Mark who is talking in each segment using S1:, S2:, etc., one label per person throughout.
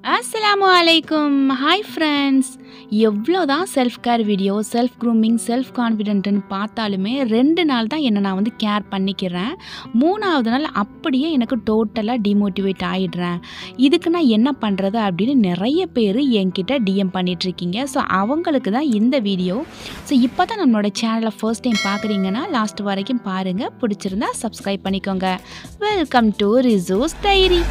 S1: அஸ்ஸலாமு அலைக்கும் hi friends எவ்வளோ தான் self care video self grooming self கான்ஃபிடென்ட்னு பார்த்தாலுமே ரெண்டு நாள் தான் என்னை நான் வந்து கேர் பண்ணிக்கிறேன் மூணாவது நாள் அப்படியே எனக்கு டோட்டலாக டிமோட்டிவேட் ஆகிடுறேன் இதுக்கு நான் என்ன பண்ணுறது அப்படின்னு நிறைய பேர் என்கிட்ட டிஎம் பண்ணிகிட்ருக்கீங்க ஸோ அவங்களுக்கு தான் இந்த வீடியோ ஸோ இப்போ தான் நம்மளோட சேனலை ஃபர்ஸ்ட் டைம் பார்க்குறீங்கன்னா லாஸ்ட் வரைக்கும் பாருங்கள் பிடிச்சிருந்தா சப்ஸ்கிரைப் பண்ணிக்கோங்க வெல்கம் டு ரிசோஸ் டைரி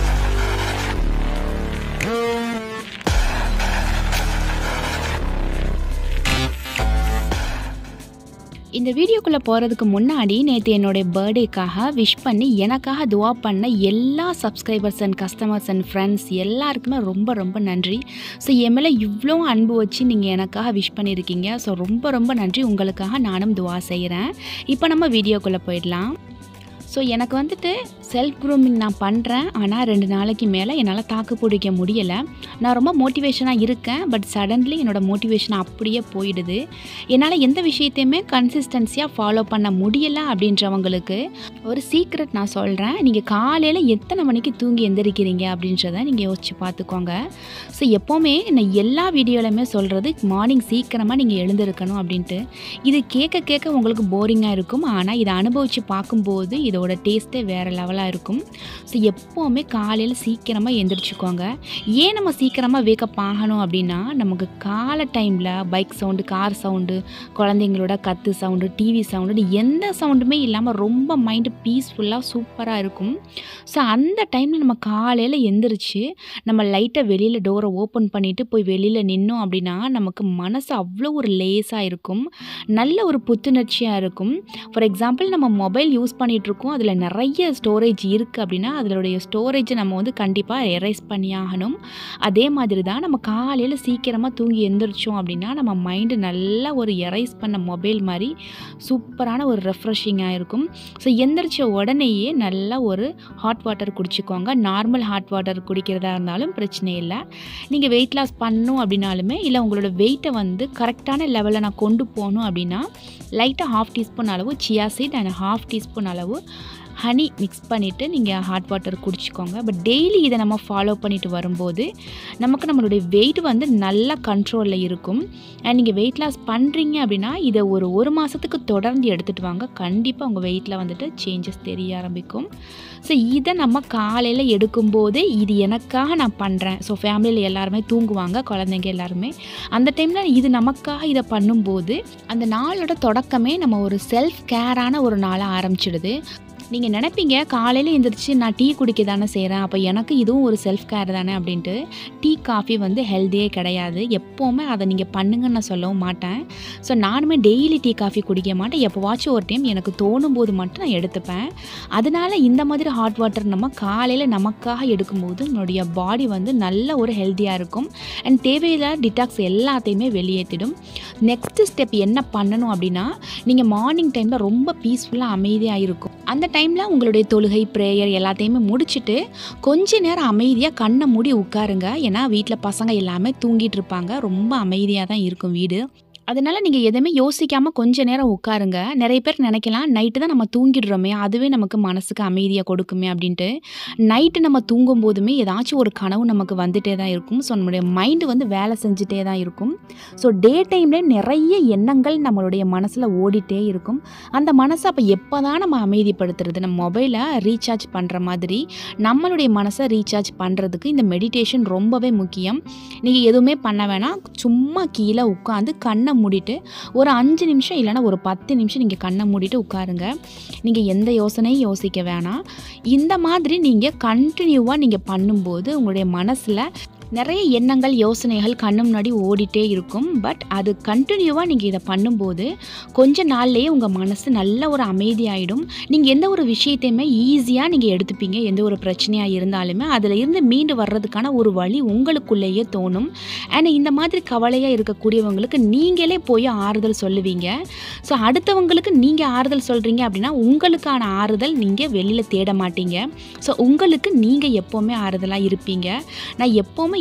S1: இந்த வீடியோக்குள்ளே போகிறதுக்கு முன்னாடி நேற்று என்னுடைய பர்த்டேக்காக விஷ் பண்ணி எனக்காக துவா பண்ண எல்லா subscribers and customers and friends எல்லாருக்குமே ரொம்ப ரொம்ப நன்றி ஸோ என் மேலே இவ்வளோ அன்பு வச்சு நீங்கள் எனக்காக விஷ் பண்ணியிருக்கீங்க ஸோ ரொம்ப ரொம்ப நன்றி உங்களுக்காக நானும் துவா செய்கிறேன் இப்போ நம்ம வீடியோக்குள்ளே போயிடலாம் ஸோ எனக்கு வந்துட்டு செல்ஃப் க்ரூமிங் நான் பண்ணுறேன் ஆனால் ரெண்டு நாளைக்கு மேலே என்னால் தாக்கு பிடிக்க முடியலை நான் ரொம்ப மோட்டிவேஷனாக இருக்கேன் பட் சடன்லி என்னோடய மோட்டிவேஷன் அப்படியே போயிடுது என்னால் எந்த விஷயத்தையுமே கன்சிஸ்டன்சியாக ஃபாலோ பண்ண முடியலை அப்படின்றவங்களுக்கு ஒரு சீக்ரெட் நான் சொல்கிறேன் நீங்கள் காலையில் எத்தனை மணிக்கு தூங்கி எந்திரிக்கிறீங்க அப்படின்றத நீங்கள் யோசிச்சு பார்த்துக்கோங்க ஸோ எப்போவுமே நான் எல்லா வீடியோலையுமே சொல்கிறது மார்னிங் சீக்கிரமாக நீங்கள் எழுந்திருக்கணும் அப்படின்ட்டு இது கேட்க கேட்க உங்களுக்கு போரிங்காக இருக்கும் ஆனால் இதை அனுபவித்து பார்க்கும்போது இதோட டேஸ்ட்டே வேறு லெவலாக இருக்கும் ஸோ எப்போவுமே காலையில் சீக்கிரமாக எந்திரிச்சுக்கோங்க ஏன் நம்ம சீக்கிரமாக வேக்கப் ஆகணும் அப்படின்னா நமக்கு காலை டைமில் பைக் சவுண்டு கார் சவுண்டு குழந்தைங்களோட கத்து சவுண்டு டிவி சவுண்டு எந்த சவுண்டுமே இல்லாமல் ரொம்ப மைண்டு பீஸ்ஃபுல்லாக சூப்பராக இருக்கும் ஸோ அந்த டைமில் நம்ம காலையில் எந்திரிச்சு நம்ம லைட்டை வெளியில் டோரை ஓப்பன் பண்ணிவிட்டு போய் வெளியில் நின்னோம் அப்படின்னா நமக்கு மனசு அவ்வளோ ஒரு லேஸாக இருக்கும் நல்ல ஒரு புத்துணர்ச்சியாக இருக்கும் ஃபார் எக்ஸாம்பிள் நம்ம மொபைல் யூஸ் பண்ணிகிட்ருக்கோம் அதில் நிறைய ஸ்டோரேஜ் இருக்குது அப்படின்னா அதனுடைய ஸ்டோரேஜை நம்ம வந்து கண்டிப்பாக எரேஸ் பண்ணி ஆகணும் அதே மாதிரி தான் நம்ம காலையில் சீக்கிரமாக தூங்கி எந்திரிச்சோம் அப்படின்னா நம்ம மைண்டு நல்லா ஒரு எரைஸ் பண்ண மொபைல் மாதிரி சூப்பரான ஒரு ரெஃப்ரெஷிங்காக இருக்கும் ஸோ எந்திரிச்ச உடனேயே நல்லா ஒரு ஹாட் வாட்டர் குடிச்சிக்கோங்க நார்மல் ஹாட் வாட்டர் குடிக்கிறதா இருந்தாலும் பிரச்சனை இல்லை நீங்கள் வெயிட் லாஸ் பண்ணணும் அப்படின்னாலுமே இல்லை உங்களோட வெயிட்டை வந்து கரெக்டான லெவலில் நான் கொண்டு போகணும் அப்படின்னா லைட்டாக ஹாஃப் டீஸ்பூன் அளவு chia seed and half teaspoon அளவு ஹனி மிக்ஸ் பண்ணிவிட்டு நீங்கள் ஹாட் வாட்டர் குடிச்சிக்கோங்க பட் டெய்லி இதை நம்ம ஃபாலோ பண்ணிட்டு வரும்போது நமக்கு நம்மளுடைய வெயிட் வந்து நல்ல கண்ட்ரோலில் இருக்கும் அண்ட் நீங்கள் வெயிட் லாஸ் பண்ணுறீங்க அப்படின்னா இதை ஒரு ஒரு மாதத்துக்கு தொடர்ந்து எடுத்துகிட்டு வாங்க கண்டிப்பாக உங்கள் வெயிட்டில் வந்துட்டு சேஞ்சஸ் தெரிய ஆரம்பிக்கும் ஸோ இதை நம்ம காலையில் எடுக்கும்போதே இது எனக்காக நான் பண்ணுறேன் ஸோ ஃபேமிலியில் எல்லாருமே தூங்குவாங்க குழந்தைங்க எல்லாருமே அந்த டைமில் இது நமக்காக இதை பண்ணும்போது அந்த நாளோட தொடக்கமே நம்ம ஒரு செல்ஃப் கேரான ஒரு நாளாக ஆரம்பிச்சிடுது நீங்கள் நினைப்பீங்க காலையில் எழுந்திரிச்சு நான் டீ குடிக்க தானே செய்கிறேன் அப்போ எனக்கு இதுவும் ஒரு செல்ஃப் கேர் தானே அப்படின்ட்டு டீ காஃபி வந்து ஹெல்த்தியே கிடையாது எப்போவுமே அதை நீங்கள் பண்ணுங்கன்னு நான் சொல்லவும் மாட்டேன் ஸோ நானுமே டெய்லி டீ காஃபி குடிக்க மாட்டேன் எப்போவாச்சும் ஒரு டைம் எனக்கு தோணும் போது மட்டும் நான் எடுத்துப்பேன் அதனால இந்த மாதிரி ஹாட் வாட்டர் நம்ம காலையில் நமக்காக எடுக்கும்போது நம்மளுடைய பாடி வந்து நல்ல ஒரு ஹெல்த்தியாக இருக்கும் அண்ட் தேவையில்லாத டிடாக்ஸ் எல்லாத்தையுமே வெளியேற்றிடும் நெக்ஸ்ட் ஸ்டெப் என்ன பண்ணணும் அப்படின்னா நீங்கள் மார்னிங் டைமில் ரொம்ப பீஸ்ஃபுல்லாக அமைதியாக இருக்கும் அந்த டைமில் உங்களுடைய தொழுகை ப்ரேயர் எல்லாத்தையுமே முடிச்சுட்டு கொஞ்ச நேரம் அமைதியாக கண்ணை மூடி உட்காருங்க ஏன்னா வீட்டில் பசங்க எல்லாமே தூங்கிட்டு இருப்பாங்க ரொம்ப அமைதியாக தான் இருக்கும் வீடு அதனால் நீங்கள் எதுவுமே யோசிக்காமல் கொஞ்ச நேரம் உட்காருங்க நிறைய பேர் நினைக்கலாம் நைட்டு தான் நம்ம தூங்கிடுறோமே அதுவே நமக்கு மனசுக்கு அமைதியாக கொடுக்குமே அப்படின்ட்டு நைட்டு நம்ம தூங்கும் போதுமே ஏதாச்சும் ஒரு கனவு நமக்கு வந்துட்டே தான் இருக்கும் ஸோ நம்மளுடைய மைண்டு வந்து வேலை செஞ்சுட்டே தான் இருக்கும் ஸோ டே டைமில் நிறைய எண்ணங்கள் நம்மளுடைய மனசில் ஓடிட்டே இருக்கும் அந்த மனசை அப்போ எப்போ தான் நம்ம அமைதிப்படுத்துறது நம்ம மொபைலை ரீசார்ஜ் பண்ணுற மாதிரி நம்மளுடைய மனசை ரீசார்ஜ் பண்ணுறதுக்கு இந்த மெடிடேஷன் ரொம்பவே முக்கியம் நீங்கள் எதுவுமே பண்ண வேணாம் சும்மா கீழே உட்காந்து கண்ணை மூடிட்டு ஒரு அஞ்சு நிமிஷம் இல்லைனா ஒரு பத்து நிமிஷம் நீங்கள் கண்ணை மூடிட்டு உட்காருங்க நீங்கள் எந்த யோசனையும் யோசிக்க வேணாம் இந்த மாதிரி நீங்கள் கண்டினியூவாக நீங்கள் பண்ணும்போது உங்களுடைய மனசில் நிறைய எண்ணங்கள் யோசனைகள் கண்ணு முன்னாடி ஓடிட்டே இருக்கும் பட் அது கண்டினியூவாக நீங்கள் இதை பண்ணும்போது கொஞ்ச நாள்லேயே உங்கள் மனசு நல்ல ஒரு அமைதியாயிடும் நீங்கள் எந்த ஒரு விஷயத்தையுமே ஈஸியாக நீங்கள் எடுத்துப்பீங்க எந்த ஒரு பிரச்சனையாக இருந்தாலுமே அதில் இருந்து மீண்டு வர்றதுக்கான ஒரு வழி உங்களுக்குள்ளேயே தோணும் அண்ட் இந்த மாதிரி கவலையாக இருக்கக்கூடியவங்களுக்கு நீங்களே போய் ஆறுதல் சொல்லுவீங்க ஸோ அடுத்தவங்களுக்கு நீங்கள் ஆறுதல் சொல்கிறீங்க அப்படின்னா உங்களுக்கான ஆறுதல் நீங்கள் வெளியில் தேட மாட்டீங்க ஸோ உங்களுக்கு நீங்கள் எப்போவுமே ஆறுதலாக இருப்பீங்க நான் எப்போவுமே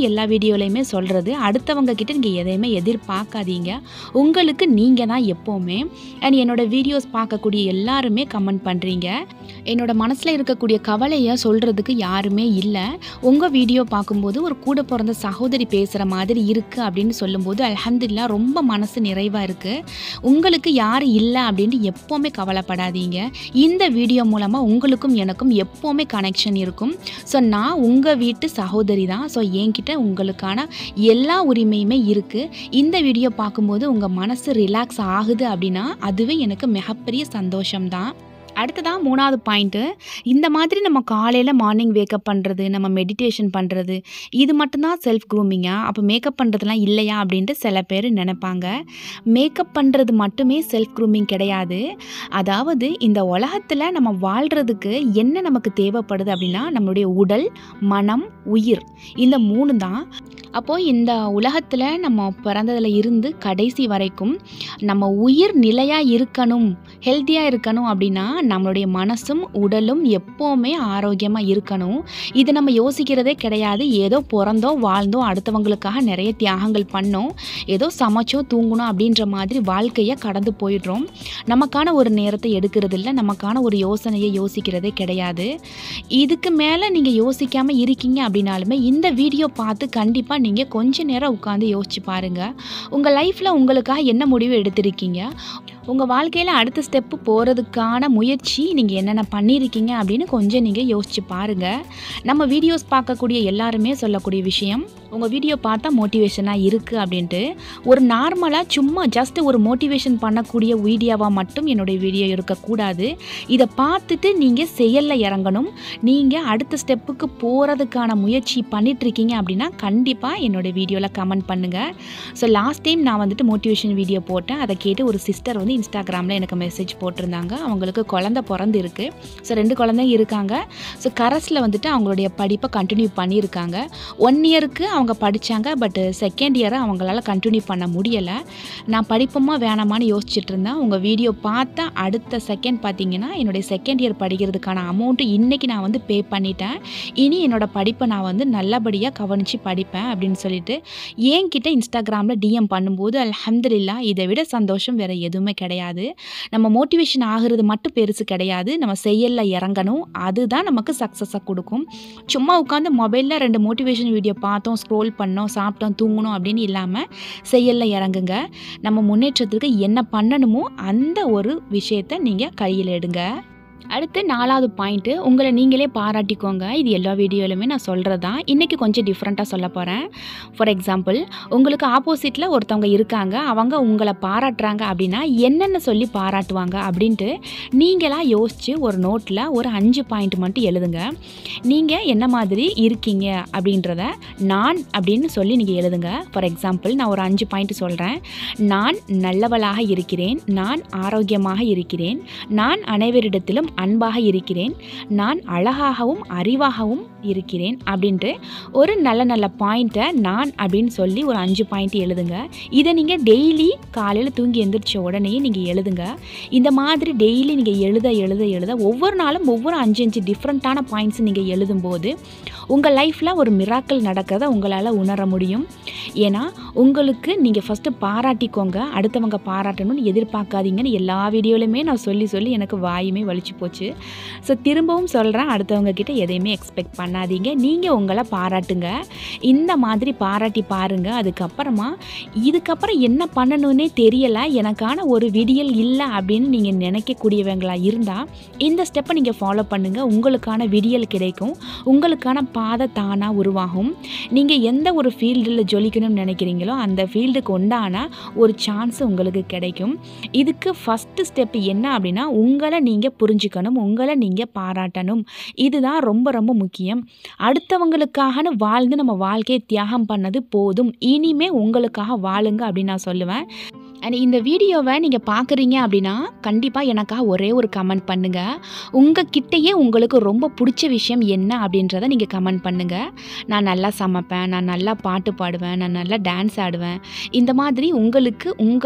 S1: எல்லா வீடியோலையுமே சொல்கிறது அடுத்தவங்க கிட்ட நீங்கள் எதையுமே எதிர்பார்க்காதீங்க உங்களுக்கு நீங்கள் தான் எப்போவுமே அண்ட் என்னோடய வீடியோஸ் பார்க்கக்கூடிய எல்லாருமே கமெண்ட் பண்ணுறீங்க என்னோட மனசில் இருக்கக்கூடிய கவலையை சொல்கிறதுக்கு யாருமே இல்லை உங்கள் வீடியோ பார்க்கும்போது ஒரு கூட பிறந்த சகோதரி பேசுகிற மாதிரி இருக்குது அப்படின்னு சொல்லும்போது அல்ஹம்துலில்லாஹ் ரொம்ப மனசு நிறைவாக இருக்குது உங்களுக்கு யார் இல்லை அப்படின்ட்டு எப்போவுமே கவலைப்படாதீங்க இந்த வீடியோ மூலமாக உங்களுக்கும் எனக்கும் எப்போவுமே கனெக்ஷன் இருக்கும் ஸோ நான் உங்கள் வீட்டு சகோதரி தான் ஸோ என்கிட்ட உங்களுக்கான எல்லா உரிமையுமே இருக்குது இந்த வீடியோ பார்க்கும்போது உங்கள் மனசு ரிலாக்ஸ் ஆகுது அப்படின்னா அதுவே எனக்கு மிகப்பெரிய சந்தோஷம்தான் அடுத்ததான் மூணாவது பாயிண்ட்டு இந்த மாதிரி நம்ம காலையில் மார்னிங் வேக்கப் பண்ணுறது நம்ம மெடிடேஷன் பண்ணுறது இது மட்டும்தான் செல்ஃப் க்ரூமிங்கா அப்போ மேக்கப் பண்ணுறதுலாம் இல்லையா அப்படின்ட்டு சில பேர் நினைப்பாங்க மேக்கப் பண்ணுறது மட்டுமே செல்ஃப் க்ரூமிங் கிடையாது அதாவது இந்த உலகத்தில் நம்ம வாழ்கிறதுக்கு என்ன நமக்கு தேவைப்படுது அப்படின்னா நம்மளுடைய உடல் மனம் உயிர் இந்த மூணு தான் அப்போது இந்த உலகத்தில் நம்ம பிறந்ததில் இருந்து கடைசி வரைக்கும் நம்ம உயிர் நிலையாக இருக்கணும் ஹெல்த்தியாக இருக்கணும் அப்படின்னா நம்மளுடைய மனசும் உடலும் எப்போவுமே ஆரோக்கியமாக இருக்கணும் இது நம்ம யோசிக்கிறதே கிடையாது ஏதோ பிறந்தோம் வாழ்ந்தோம் அடுத்தவங்களுக்காக நிறைய தியாகங்கள் பண்ணோம் ஏதோ சமைச்சோம் தூங்கணும் அப்படின்ற மாதிரி வாழ்க்கையை கடந்து போயிடுறோம் நமக்கான ஒரு நேரத்தை எடுக்கிறது இல்லை நமக்கான ஒரு யோசனையை யோசிக்கிறதே கிடையாது இதுக்கு மேலே நீங்கள் யோசிக்காமல் இருக்கீங்க அப்படின்னாலுமே இந்த வீடியோ பார்த்து கண்டிப்பாக நீங்கள் கொஞ்ச நேரம் உட்காந்து யோசிச்சு பாருங்கள் உங்கள் லைஃப்பில் உங்களுக்காக என்ன முடிவு எடுத்திருக்கீங்க உங்கள் வாழ்க்கையில் அடுத்த ஸ்டெப்பு போகிறதுக்கான முயற்சி நீங்கள் என்னென்ன பண்ணியிருக்கீங்க அப்படின்னு கொஞ்சம் நீங்கள் யோசிச்சு பாருங்கள் நம்ம வீடியோஸ் பார்க்கக்கூடிய எல்லாருமே சொல்லக்கூடிய விஷயம் உங்கள் வீடியோ பார்த்தா மோட்டிவேஷனாக இருக்குது அப்படின்ட்டு ஒரு நார்மலாக சும்மா ஜஸ்ட் ஒரு மோட்டிவேஷன் பண்ணக்கூடிய வீடியோவாக மட்டும் என்னுடைய வீடியோ இருக்கக்கூடாது இதை பார்த்துட்டு நீங்கள் செயலில் இறங்கணும் நீங்கள் அடுத்த ஸ்டெப்புக்கு போகிறதுக்கான முயற்சி பண்ணிகிட்ருக்கீங்க அப்படின்னா கண்டிப்பாக என்னோடய வீடியோவில் கமெண்ட் பண்ணுங்கள் ஸோ லாஸ்ட் டைம் நான் வந்துட்டு மோட்டிவேஷன் வீடியோ போட்டேன் அதை கேட்டு ஒரு சிஸ்டர் வந்து இன்ஸ்டாகிராமில் எனக்கு மெசேஜ் போட்டிருந்தாங்க அவங்களுக்கு குழந்த பிறந்து இருக்குது ஸோ ரெண்டு குழந்தைங்க இருக்காங்க ஸோ கரஸில் வந்துட்டு அவங்களுடைய படிப்பை கண்டினியூ பண்ணியிருக்காங்க ஒன் இயருக்கு அவங்க படித்தாங்க பட் செகண்ட் இயரை அவங்களால கண்டினியூ பண்ண முடியலை நான் படிப்போமா வேணாமான்னு யோசிச்சுட்டு இருந்தேன் உங்கள் வீடியோ பார்த்தா அடுத்த செகண்ட் பார்த்தீங்கன்னா என்னுடைய செகண்ட் இயர் படிக்கிறதுக்கான அமௌண்ட்டு இன்றைக்கி நான் வந்து பே பண்ணிட்டேன் இனி என்னோட படிப்பை நான் வந்து நல்லபடியாக கவனித்து படிப்பேன் அப்படின்னு சொல்லிட்டு என்கிட்ட இன்ஸ்டாகிராமில் டிஎம் பண்ணும்போது அல்ஹம்துலில்லா இதை விட சந்தோஷம் வேறு எதுவுமே கிடையாது நம்ம மோட்டிவேஷன் ஆகிறது மட்டும் பெருசு கிடையாது நம்ம செயலில் இறங்கணும் அதுதான் நமக்கு சக்ஸஸாக கொடுக்கும் சும்மா உட்காந்து மொபைலில் ரெண்டு மோட்டிவேஷன் வீடியோ பார்த்தோம் ஸ்க்ரோல் பண்ணோம் சாப்பிட்டோம் தூங்கணும் அப்படின்னு இல்லாமல் செயலில் இறங்குங்க நம்ம முன்னேற்றத்துக்கு என்ன பண்ணணுமோ அந்த ஒரு விஷயத்தை நீங்கள் கையில் எடுங்க அடுத்து நாலாவது பாயிண்ட்டு உங்களை நீங்களே பாராட்டிக்கோங்க இது எல்லா வீடியோலையுமே நான் சொல்கிறது தான் இன்றைக்கி கொஞ்சம் டிஃப்ரெண்ட்டாக சொல்ல போகிறேன் ஃபார் எக்ஸாம்பிள் உங்களுக்கு ஆப்போசிட்டில் ஒருத்தவங்க இருக்காங்க அவங்க உங்களை பாராட்டுறாங்க அப்படின்னா என்னென்ன சொல்லி பாராட்டுவாங்க அப்படின்ட்டு நீங்களாக யோசித்து ஒரு நோட்டில் ஒரு அஞ்சு பாயிண்ட் மட்டும் எழுதுங்க நீங்கள் என்ன மாதிரி இருக்கீங்க அப்படின்றத நான் அப்படின்னு சொல்லி நீங்கள் எழுதுங்க ஃபார் எக்ஸாம்பிள் நான் ஒரு அஞ்சு பாயிண்ட் சொல்கிறேன் நான் நல்லவளாக இருக்கிறேன் நான் ஆரோக்கியமாக இருக்கிறேன் நான் அனைவரிடத்திலும் அன்பாக இருக்கிறேன் நான் அழகாகவும் அறிவாகவும் இருக்கிறேன் அப்படின்ட்டு ஒரு நல்ல நல்ல பாயிண்ட்டை நான் அப்படின்னு சொல்லி ஒரு அஞ்சு பாயிண்ட் எழுதுங்க இதை நீங்கள் டெய்லி காலையில் தூங்கி எந்திரிச்ச உடனே நீங்கள் எழுதுங்க இந்த மாதிரி டெய்லி நீங்கள் எழுத எழுத எழுத ஒவ்வொரு நாளும் ஒவ்வொரு அஞ்சு அஞ்சு டிஃப்ரெண்ட்டான பாயிண்ட்ஸ் நீங்கள் எழுதும்போது உங்கள் லைஃப்பில் ஒரு மிராக்கள் நடக்கிறத உங்களால் உணர முடியும் ஏன்னா உங்களுக்கு நீங்கள் ஃபஸ்ட்டு பாராட்டிக்கோங்க அடுத்தவங்க பாராட்டணும்னு எதிர்பார்க்காதீங்கன்னு எல்லா வீடியோலையுமே நான் சொல்லி சொல்லி எனக்கு வாயுமே வலிச்சு போச்சு ஸோ திரும்பவும் சொல்கிறேன் அடுத்தவங்க கிட்ட எதையுமே எக்ஸ்பெக்ட் பண்ணாதீங்க நீங்கள் உங்களை பாராட்டுங்க இந்த மாதிரி பாராட்டி பாருங்கள் அதுக்கப்புறமா இதுக்கப்புறம் என்ன பண்ணணும்னே தெரியலை எனக்கான ஒரு விடியல் இல்லை அப்படின்னு நீங்கள் நினைக்கக்கூடியவங்களா இருந்தால் இந்த ஸ்டெப்பை நீங்கள் ஃபாலோ பண்ணுங்கள் உங்களுக்கான விடியல் கிடைக்கும் உங்களுக்கான பாதை தானாக உருவாகும் நீங்கள் எந்த ஒரு ஃபீல்டில் ஜொலிக்கணும்னு நினைக்கிறீங்களோ அந்த ஃபீல்டுக்கு உண்டான ஒரு சான்ஸ் உங்களுக்கு கிடைக்கும் இதுக்கு ஃபஸ்ட்டு ஸ்டெப் என்ன அப்படின்னா உங்களை நீங்கள் புரிஞ்சுக்கணும் உங்களை நீங்கள் பாராட்டணும் இதுதான் ரொம்ப ரொம்ப முக்கியம் அடுத்தவங்களுக்காகனு வாழ்ந்து நம்ம வாழ்க்கையை தியாகம் பண்ணது போதும் இனிமே உங்களுக்காக வாழுங்க அப்படின்னு நான் சொல்லுவேன் அண்ட் இந்த வீடியோவை நீங்கள் பார்க்குறீங்க அப்படின்னா கண்டிப்பாக எனக்காக ஒரே ஒரு கமெண்ட் பண்ணுங்கள் உங்கள் கிட்டேயே உங்களுக்கு ரொம்ப பிடிச்ச விஷயம் என்ன அப்படின்றத நீங்கள் கமெண்ட் பண்ணுங்கள் நான் நல்லா சமைப்பேன் நான் நல்லா பாட்டு பாடுவேன் நான் நல்லா டான்ஸ் ஆடுவேன் இந்த மாதிரி உங்களுக்கு உங்களுக்கு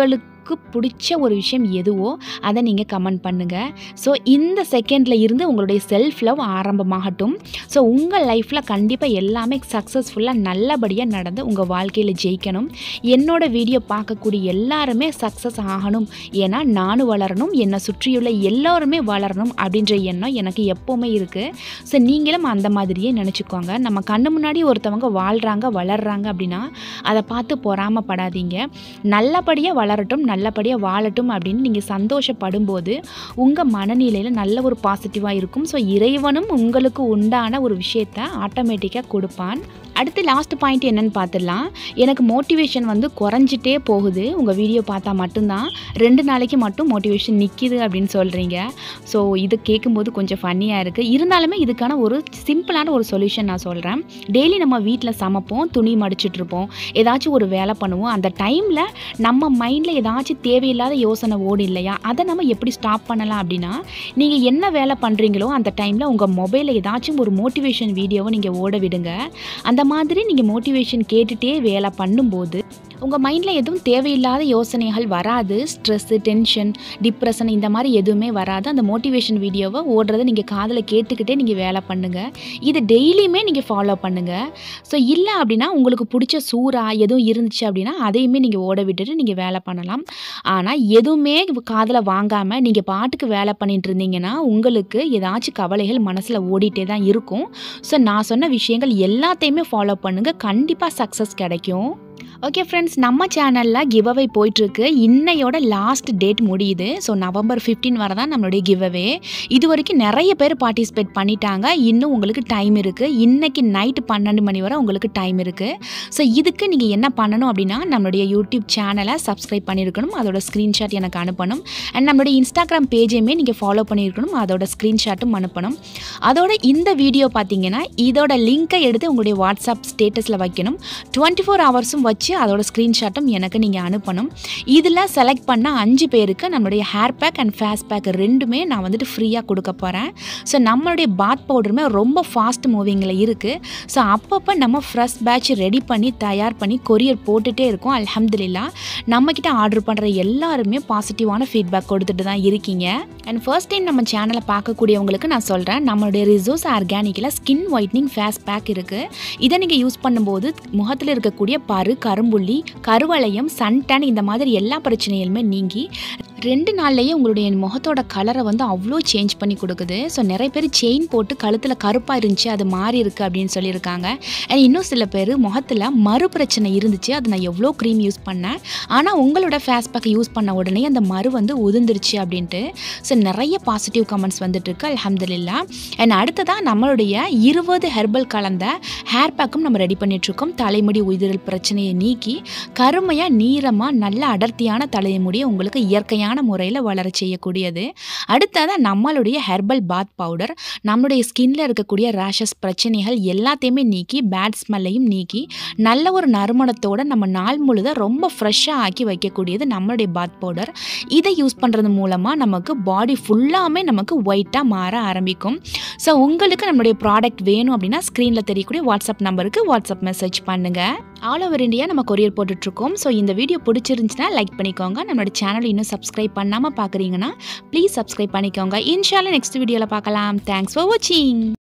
S1: உங்களுக்கு பிடிச்ச ஒரு விஷயம் எதுவோ அதை நீங்கள் கமெண்ட் பண்ணுங்கள் ஸோ இந்த செகண்டில் இருந்து உங்களுடைய செல்ஃப் லவ் ஆரம்பமாகட்டும் ஸோ உங்கள் லைஃப்பில் கண்டிப்பாக எல்லாமே சக்ஸஸ்ஃபுல்லாக நல்லபடியாக நடந்து உங்கள் வாழ்க்கையில் ஜெயிக்கணும் என்னோட வீடியோ பார்க்கக்கூடிய எல்லாருமே சக்ஸஸ் ஆகணும் ஏன்னா நானும் வளரணும் என்னை சுற்றியுள்ள எல்லோருமே வளரணும் அப்படின்ற எண்ணம் எனக்கு எப்போவுமே இருக்குது ஸோ நீங்களும் அந்த மாதிரியே நினச்சிக்கோங்க நம்ம கண்ணு முன்னாடி ஒருத்தவங்க வாழ்கிறாங்க வளர்கிறாங்க அப்படின்னா அதை பார்த்து பொறாமப்படாதீங்க நல்லபடியாக வளரட்டும் நல்லபடியாக வாழட்டும் அப்படின்னு நீங்கள் சந்தோஷப்படும் போது உங்கள் மனநிலையில் நல்ல ஒரு பாசிட்டிவாக இருக்கும் ஸோ இறைவனும் உங்களுக்கு உண்டான ஒரு விஷயத்த ஆட்டோமேட்டிக்காக கொடுப்பான் அடுத்து லாஸ்ட் பாயிண்ட் என்னன்னு பார்த்துடலாம் எனக்கு மோட்டிவேஷன் வந்து குறைஞ்சிட்டே போகுது உங்கள் வீடியோ பார்த்தா மட்டும்தான் ரெண்டு நாளைக்கு மட்டும் மோட்டிவேஷன் நிற்கிது அப்படின்னு சொல்கிறீங்க ஸோ இது கேட்கும்போது கொஞ்சம் ஃபன்னியாக இருக்குது இருந்தாலுமே இதுக்கான ஒரு சிம்பிளான ஒரு சொல்யூஷன் நான் சொல்கிறேன் டெய்லி நம்ம வீட்டில் சமைப்போம் துணி மடிச்சிட்டு இருப்போம் ஏதாச்சும் ஒரு வேலை பண்ணுவோம் அந்த டைமில் நம்ம மைண்டில் ஏதாச்சும் தேவையில்லாத யோசனை ஓடு இல்லையா அதை நம்ம எப்படி ஸ்டாப் பண்ணலாம் அப்படின்னா நீங்கள் என்ன வேலை பண்ணுறீங்களோ அந்த டைமில் உங்கள் மொபைலில் ஏதாச்சும் ஒரு மோட்டிவேஷன் வீடியோவை நீங்கள் ஓட விடுங்க அந்த மாதிரி நீங்கள் மோட்டிவேஷன் கேட்டுகிட்டே வேலை பண்ணும்போது உங்கள் மைண்டில் எதுவும் தேவையில்லாத யோசனைகள் வராது ஸ்ட்ரெஸ்ஸு டென்ஷன் டிப்ரெஷன் இந்த மாதிரி எதுவுமே வராது அந்த மோட்டிவேஷன் வீடியோவை ஓடுறதை நீங்கள் காதில் கேட்டுக்கிட்டே நீங்கள் வேலை பண்ணுங்கள் இது டெய்லியுமே நீங்கள் ஃபாலோ பண்ணுங்கள் ஸோ இல்லை அப்படின்னா உங்களுக்கு பிடிச்ச சூறா எதுவும் இருந்துச்சு அப்படின்னா அதையுமே நீங்கள் ஓட விட்டுட்டு நீங்கள் வேலை பண்ணலாம் ஆனால் எதுவுமே காதில் வாங்காமல் நீங்கள் பாட்டுக்கு வேலை பண்ணிட்டு இருந்தீங்கன்னா உங்களுக்கு ஏதாச்சும் கவலைகள் மனசில் ஓடிட்டே தான் இருக்கும் ஸோ நான் சொன்ன விஷயங்கள் எல்லாத்தையுமே ஃபாலோ பண்ணுங்கள் கண்டிப்பாக சக்ஸஸ் கிடைக்கும் ஓகே ஃப்ரெண்ட்ஸ் நம்ம சேனலில் கிவ் அவே போயிட்டுருக்கு இன்னையோட லாஸ்ட் டேட் முடியுது ஸோ நவம்பர் 15 வரை தான் நம்மளுடைய கிவ் அவே இது வரைக்கும் நிறைய பேர் பார்ட்டிசிபேட் பண்ணிட்டாங்க இன்னும் உங்களுக்கு டைம் இருக்குது இன்னைக்கு நைட்டு பன்னெண்டு மணி வரை உங்களுக்கு டைம் இருக்குது ஸோ இதுக்கு நீங்கள் என்ன பண்ணணும் அப்படின்னா நம்மளுடைய யூடியூப் சேனலை சப்ஸ்கிரைப் பண்ணியிருக்கணும் அதோட ஸ்க்ரீன்ஷாட் எனக்கு அனுப்பணும் அண்ட் நம்மளுடைய இன்ஸ்டாகிராம் பேஜையுமே நீங்கள் ஃபாலோ பண்ணியிருக்கணும் அதோட ஸ்க்ரீன்ஷாட்டும் அனுப்பணும் அதோட இந்த வீடியோ பார்த்தீங்கன்னா இதோட லிங்க்கை எடுத்து உங்களுடைய வாட்ஸ்அப் ஸ்டேட்டஸில் வைக்கணும் டுவெண்ட்டி ஃபோர் ஹவர்ஸும் வச்சு அதோட ஸ்க்ரீன்ஷாட்டும் எனக்கு நீங்கள் அனுப்பணும் இதில் செலக்ட் பண்ண அஞ்சு பேருக்கு நம்மளுடைய hair pack and face pack ரெண்டுமே நான் வந்துட்டு ஃப்ரீயாக கொடுக்க போகிறேன் ஸோ நம்மளுடைய பாத் பவுடருமே ரொம்ப ஃபாஸ்ட் மூவிங்கில் இருக்குது ஸோ அப்பப்போ நம்ம ஃப்ரெஷ் பேட்ச் ரெடி பண்ணி தயார் பண்ணி கொரியர் போட்டுகிட்டே இருக்கோம் அல்ஹம்துலில்லா நம்மக்கிட்ட ஆர்டர் பண்ணுற எல்லாருமே பாசிட்டிவான ஃபீட்பேக் கொடுத்துட்டு தான் இருக்கீங்க அண்ட் ஃபர்ஸ்ட் டைம் நம்ம சேனலை பார்க்கக்கூடியவங்களுக்கு நான் சொல்கிறேன் நம்மளுடைய ரிசோர்ஸ் ஆர்கானிக்கில் ஸ்கின் ஒயிட்னிங் ஃபேஸ் பேக் இருக்குது இதை நீங்கள் யூஸ் பண்ணும்போது முகத்தில் இருக்கக்கூடிய பரு கரும்புள்ளி கருவளையம் சன்டன் இந்த மாதிரி எல்லா பிரச்சனைகளுமே நீங்கி ரெண்டு நாள்லேயே உங்களுடைய முகத்தோட கலரை வந்து அவ்வளோ சேஞ்ச் பண்ணி கொடுக்குது ஸோ நிறைய பேர் செயின் போட்டு கழுத்தில் கருப்பாக இருந்துச்சு அது மாறி இருக்குது அப்படின்னு சொல்லியிருக்காங்க அண்ட் இன்னும் சில பேர் முகத்தில் மறு பிரச்சனை இருந்துச்சு அது நான் எவ்வளோ க்ரீம் யூஸ் பண்ணேன் ஆனால் உங்களோட ஃபேஸ் பேக்கை யூஸ் பண்ண உடனே அந்த மறு வந்து உதிர்ந்துருச்சு அப்படின்ட்டு ஸோ நிறைய பாசிட்டிவ் கமெண்ட்ஸ் வந்துட்டு இருக்கு அல்ஹம்துலில்லா அண்ட் அடுத்ததாக நம்மளுடைய இருபது ஹெர்பல் கலந்த ஹேர் பேக்கும் நம்ம ரெடி பண்ணிகிட்ருக்கோம் தலைமுடி உதிரல் பிரச்சனையை நீக்கி கருமையாக நீளமாக நல்ல அடர்த்தியான தலைமுடியை உங்களுக்கு இயற்கையான முறையில் வளர செய்யக்கூடியது அடுத்ததாக நம்மளுடைய ஹெர்பல் பாத் பவுடர் நம்மளுடைய ஸ்கின்ல இருக்கக்கூடிய ரேஷஸ் பிரச்சனைகள் எல்லாத்தையுமே நீக்கி பேட் ஸ்மெல்லையும் நீக்கி நல்ல ஒரு நறுமணத்தோட நம்ம நாள் முழுத ரொம்ப ஃப்ரெஷ்ஷாக ஆக்கி வைக்கக்கூடியது நம்மளுடைய பாத் பவுடர் இதை யூஸ் பண்ணுறது மூலமாக நமக்கு பாடி ஃபுல்லாமே நமக்கு ஒயிட்டாக மாற ஆரம்பிக்கும் ஸோ உங்களுக்கு நம்மளுடைய ப்ராடக்ட் வேணும் அப்படின்னா ஸ்க்ரீனில் தெரியக்கூடிய வாட்ஸ்அப் நம்பருக்கு வாட்ஸ்அப் மெசேஜ் பண்ணுங்கள் ஆல் ஓவர் இந்தியா நம்ம கொரியர் போட்டுட்ருக்கோம் ஸோ இந்த வீடியோ பிடிச்சிருந்துச்சுன்னா லைக் பண்ணிக்கோங்க நம்மளோட சேனல் இன்னும் சப்ஸ்கிரைப் பண்ணாமல் பார்க்குறீங்கன்னா ப்ளீஸ் சப்ஸ்கிரைப் பண்ணிக்கோங்க இன்ஷால்ல நெக்ஸ்ட் வீடியோவில் பார்க்கலாம் தேங்க்ஸ் ஃபார் வாட்சிங்